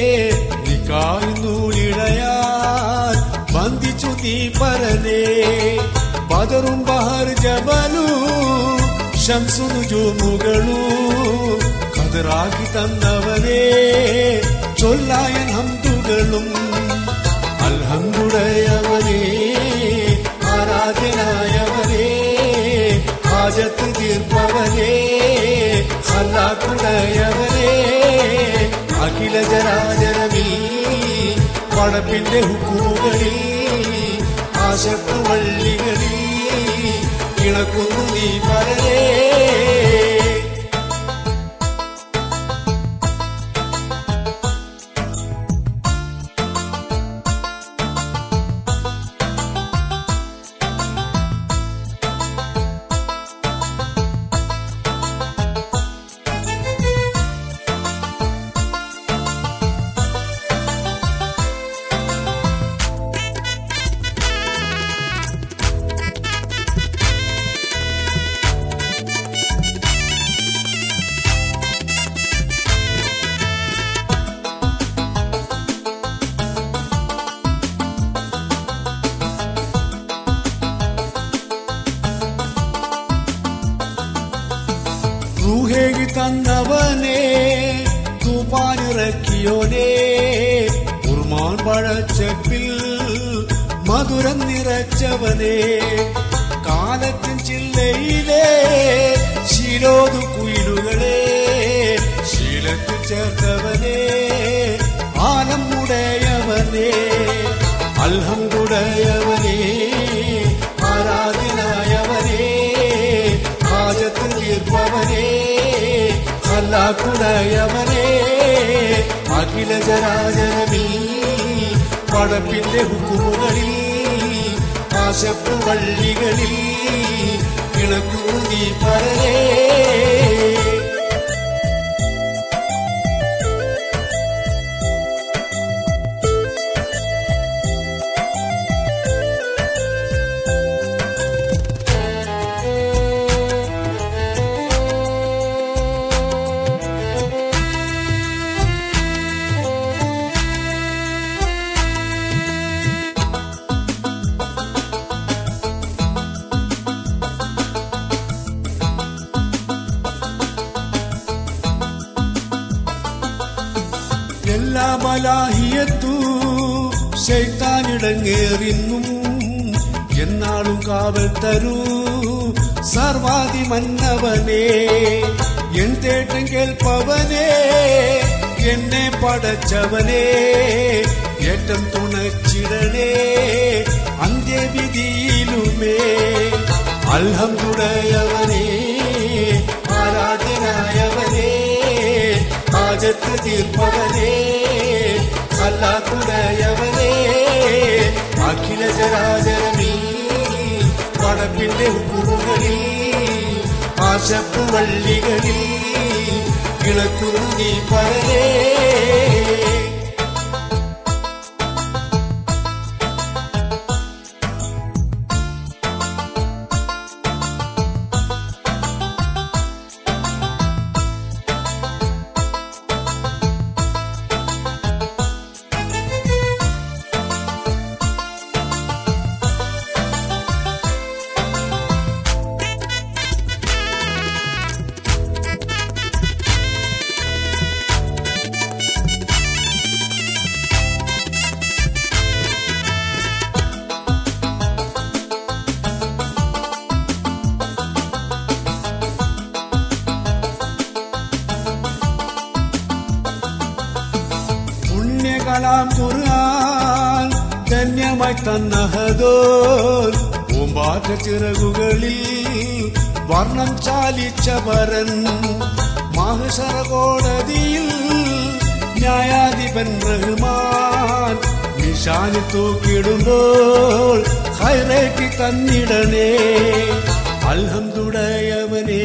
നിക്കായുന്നൂലിടയാൽ ബന്ധിച്ചു നീ പരനെ ബദറും ബഹർ ജബലു ശംസുനു ജോമുകളു കതിറാക്കി തന്നവനെ ചൊല്ലായൻ ഹംദുകളും അൽഹംദുടയവനേ ആരാധനായവനേ ഹാജത്ത് തീർപ്പവനേ അല്ലാക്കുടയവനേ അഖില ജരാചരമിൽ പടപ്പിന്റെ ഹുക്കുമുകളിൽ ആശപ്പുവള്ളികളിൽ ഇണക്കുന്നു നീ പരരേ റൂഹേകി തന്നവനെ തൂപ്പാനിറക്കിയോനെ ഉർമാൻ പഴച്ചപ്പിൽ മധുരം നിറച്ചവനെ കാലത്തിൻ ചില്ലയിലെ ശീലോതു കുയിലുകളെ ശീലത്തിൽ ചേർത്തവനെ ആലം മുടയവനെ അൽഹംദുടയവനെ ആരാധനായവനെ ഹാജത്ത് തീർപ്പവനെ അല്ലാക്കുടയവനെ അഖില ജരാചരമിൽ പടപ്പിന്റെ ഹുക്കുമുകളിൽ ആശപ്പുവള്ളികളിൽ ഇണക്കൂ നീ പരരേ എല്ലാ ബലാഹിയത്തു ശൈത്താനിടങ്ങേറിന്നും എന്നാളും കാവൽ തരൂ സർവാധി മന്നവനെ എൻ തേട്ടം കേൾപ്പവനെ എന്നെ പടച്ചവനെ ഏറ്റം തുണച്ചിടണേ അന്ത്യവിധിയിലുമേ അൽഹംദുടയവനേ ആരാധനായവനേ ഹാജത്ത് തീർപ്പവനേ അല്ലാക്കുടയവനേ അഖില ജരാചരമീ പടപ്പിന്റെ ഹുക്കുമുകളിൽ ആശപ്പുവള്ളികളിൽ കിളക്കുന്നു നീ പരരേ കലാം ഖുർആൻ ധന്യമായി തന്നഹദോൽ പൂമ്പാറ്റ ചിറകുകളിൽ വർണ്ണം ചാലിച്ച വരൻ മാഹസറ കോടതിയിൽ ന്യായാധിപൻ റഹ്മാൻ നിശാനി തൂക്കിടുമ്പോൾ ഹൈറേക്ക് തന്നിടണേ അൽഹംദുടയവനേ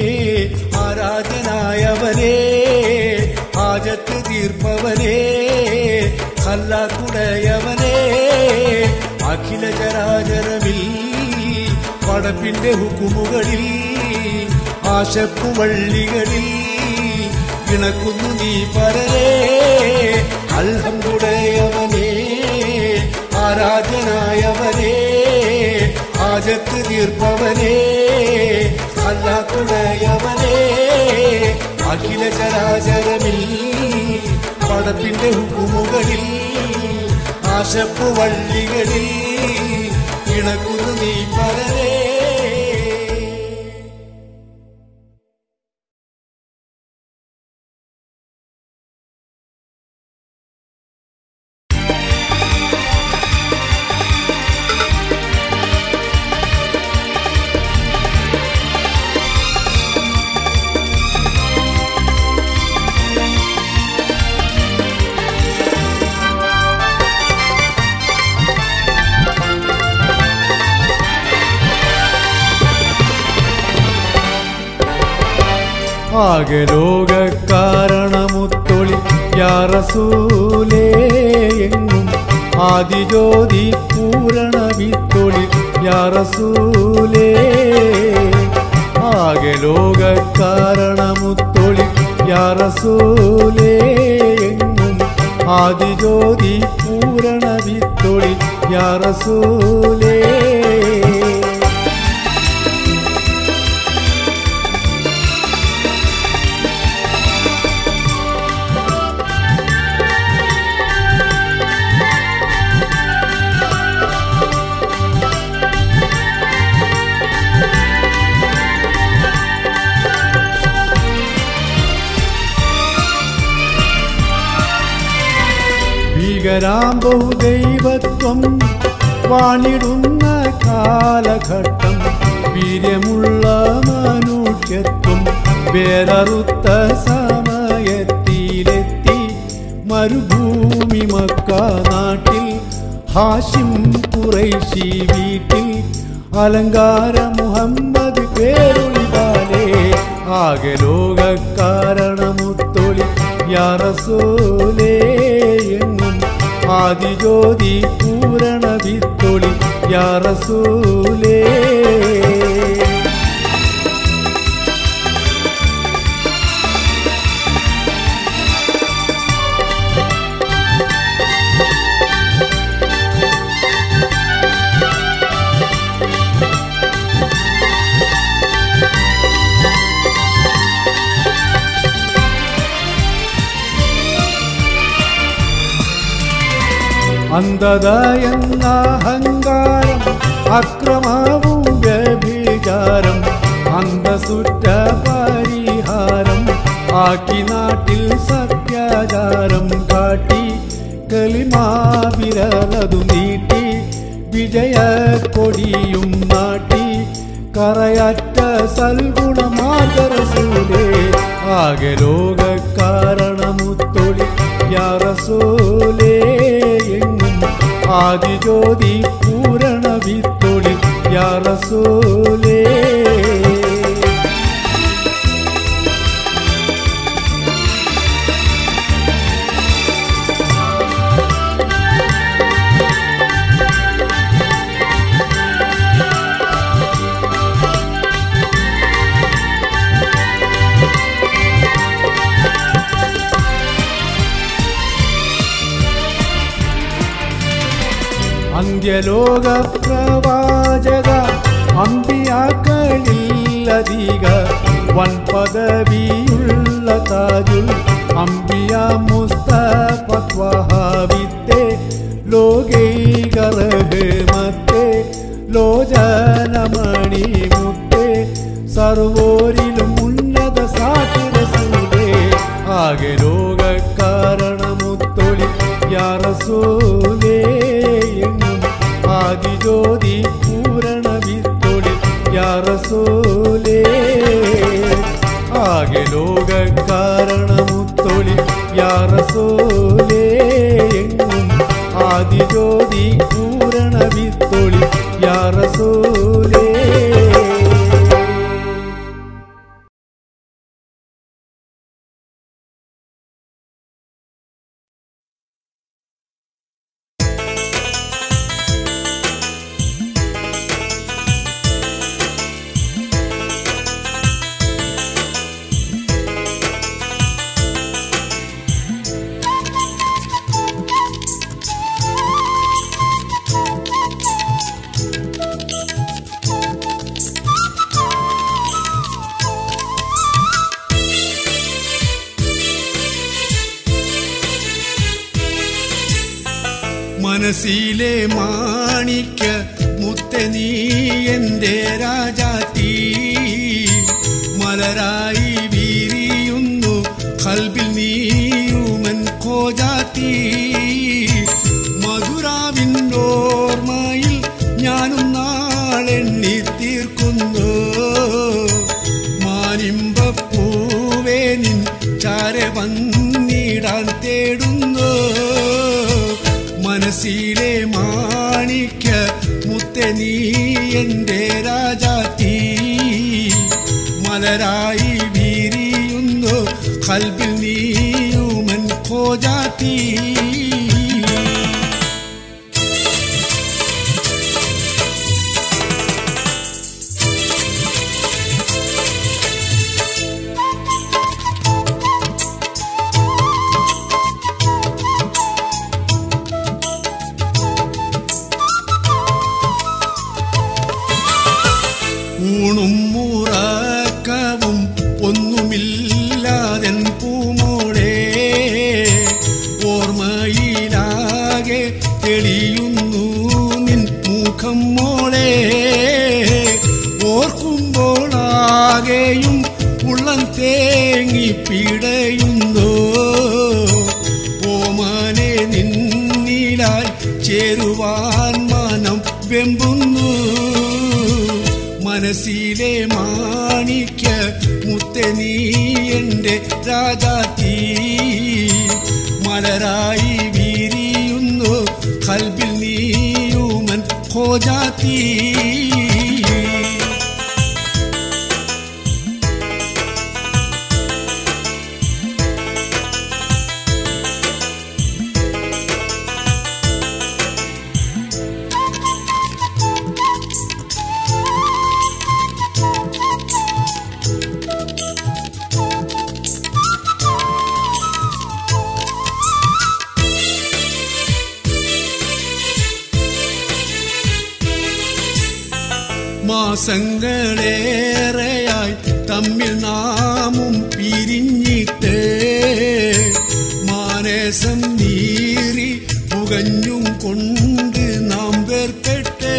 ആരാധനായവനേ ഹാജത്ത് തീർപ്പവനേ കല്ലാക്കുടയവനേ അഖില ചരാചരമിൽ പടപ്പിന്റെ ഹുക്കുമുകളിൽ ആശപ്പുവള്ളികളിൽ ഇണക്കുന്നു നീ പരരേ അൽഹംദുടയവനേ ആരാധനായവനേ ആജത്ത് തീർപ്പവനേ അല്ലാക്കുടയവനേ അഖില ചരാചരമിൽ പടപ്പിന്റെ ഹുക്കുമുകളിൽ ആശപ്പുവള്ളികളിൽ ഇണക്കുന്നു നീ പരരേ
ആകെ ലോക കാരണമുത്തൊളി യാറസൂലേ എങ്ങും ആദിജ്യോതി പൂരണ വിത്തൊളി യാറസൂലേ ആകെ ലോക കാരണമുത്തൊളി യാറസൂലേ എങ്ങും ആദിജ്യോതി പൂരണ വിത്തൊളി യാറസൂലേ ഭീകരാംബോ ദൈവത്വം വാണിടുന്ന കാലഘട്ടം വീര്യമുള്ള മനുഷ്യത്വം വേററുത്ത സമയത്തിലെത്തി മരുഭൂമി മക്ക നാട്ടിൽ ഹാഷിം കുറൈശി വീട്ടിൽ അലങ്കാര മുഹമ്മദ് പേരുളിതാലേ ആകെ ലോക കാരണമുത്തൊളി യാറസോലേ എങ്ങും ആദിജ്യോതി പൂരണ വിത്തൊളി യാറസൂലേ അന്ധത എന്ന അഹങ്കാരം അക്രമാവും വ്യഭിചാരം അന്തസുറ്റ പരിഹാരം ആക്കി നാട്ടിൽ സത്യാചാരം കാട്ടി കലിമാവിരലതു നീട്ടി വിജയ കൊടിയും നാട്ടി കറയറ്റ സൽഗുണമാർഗരസൂലേ ആകെ ലോക കാരണമുത്തൊളി യാറസോലേ എങ്ങും ആദിജ്യോതി പൂരണ വിത്തൊളി യാറസോലേ അന്ത്യലോക പ്രവാചക അമ്പിയാക്കളില്ലധിക വൻ പദവിയുള്ള താജുൽ അമ്പിയ മുസ്തഫത്വഹാവിത്തെ ലോകൈകറഹമത്തെ ലോചനമണി മുത്തെ സർവോരിലും ഉന്നത സാക്ഷരസൂലേ ആകെ ലോക കാരണമുത്തൊളി ആകെ ലോക കാരണമുത്തൊളി യാറസോലേ എങ്ങും ആദിജ്യോതി പൂരണ വിത്തൊളി യാറസോലേ
മനസ്സിലെ മാണിക്ക മുത്തനീ എന്റെ രാജാത്തി മലരായി വീരിയുന്നു കൽബിൽ നീയുമൻ കോജാത്തി മധുരാവിൻ ഓർമ്മയിൽ ഞാനും നാളെണ്ണി തീർക്കുന്നു മാനിമ്പപ്പൂവേ നിൻ ചാര വന്നിടാൻ തേടുന്നു മനസ്സിലെ മാണിക്ക മുത്തനീ എന്റെ രാജാത്തി മലരായി വീരിയുന്നു കൽബിൽ നീയുമൻ കോജാത്തി ഊണും മുറക്കവും ഒന്നുമില്ലാതൻ പൂമോടെ ഓർമ്മയിലാകെ തെളിയുന്നു നിൻ മുഖം മോളെ ഓർക്കുമ്പോളാകെയും ഉള്ളം തേങ്ങി പിടയുന്നു ഓമാനെ നിന്നിലായി ചേരുവാൻ മാനം വെമ്പുന്നു മനസ്സിലെ മാണിക്ക മുത്തനീ എന്റെ രാജാത്തി മലരായി വീരിയുന്നു കൽബിൽ നീയുമൻ കോജാത്തി മാസങ്ങളേറെയായി തമ്മിൽ നാമും പിരിഞ്ഞിട്ട് മാനസം നീറി പുകഞ്ഞും കൊണ്ട് നാം വേർപെട്ട്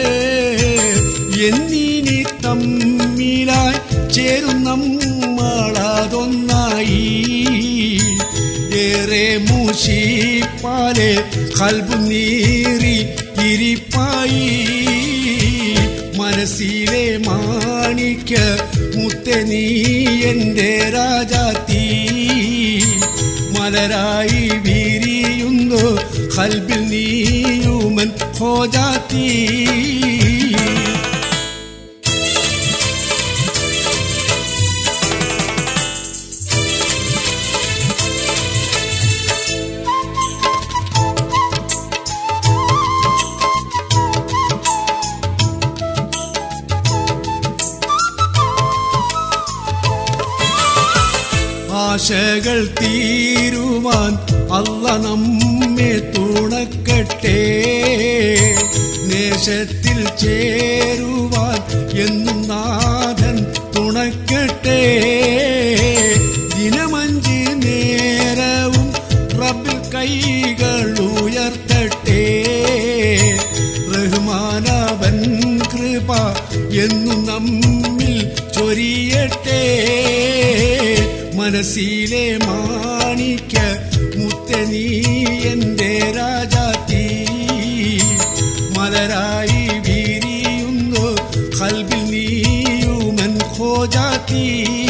എന്നിനി തമ്മിലായി ചേരും നമ്മളതൊന്നായി ഏറെ മൂശിപ്പാലെ കൽബു നീറി ഇരിപ്പായി മനസ്സിലെ മാണിക്ക മുത്തനീ എന്റെ രാജാത്തി മലരായി വീരിയുന്നു കൽബിൽ നീയുമൻ ഹോജാത്തി ആശകൾ തീരുവാൻ അല്ല നമ്മെ തുണക്കട്ടെ നേശത്തിൽ ചേരുവാൻ എന്നും നാഥൻ തുണക്കട്ടെ ദിനമഞ്ച് നേരവും റബ്ബിൽ കൈകൾ ഉയർത്തട്ടെ റഹ്മാനവൻ കൃപ എന്നും നമ്മിൽ ചൊരിയട്ടെ മനസ്സിലെ മാണിക്ക മുത്തനീ എന്റെ രാജാത്തി മലരായി വീരിയുന്നു കൽബിൽ നീയുമൻ ഖോജാത്തി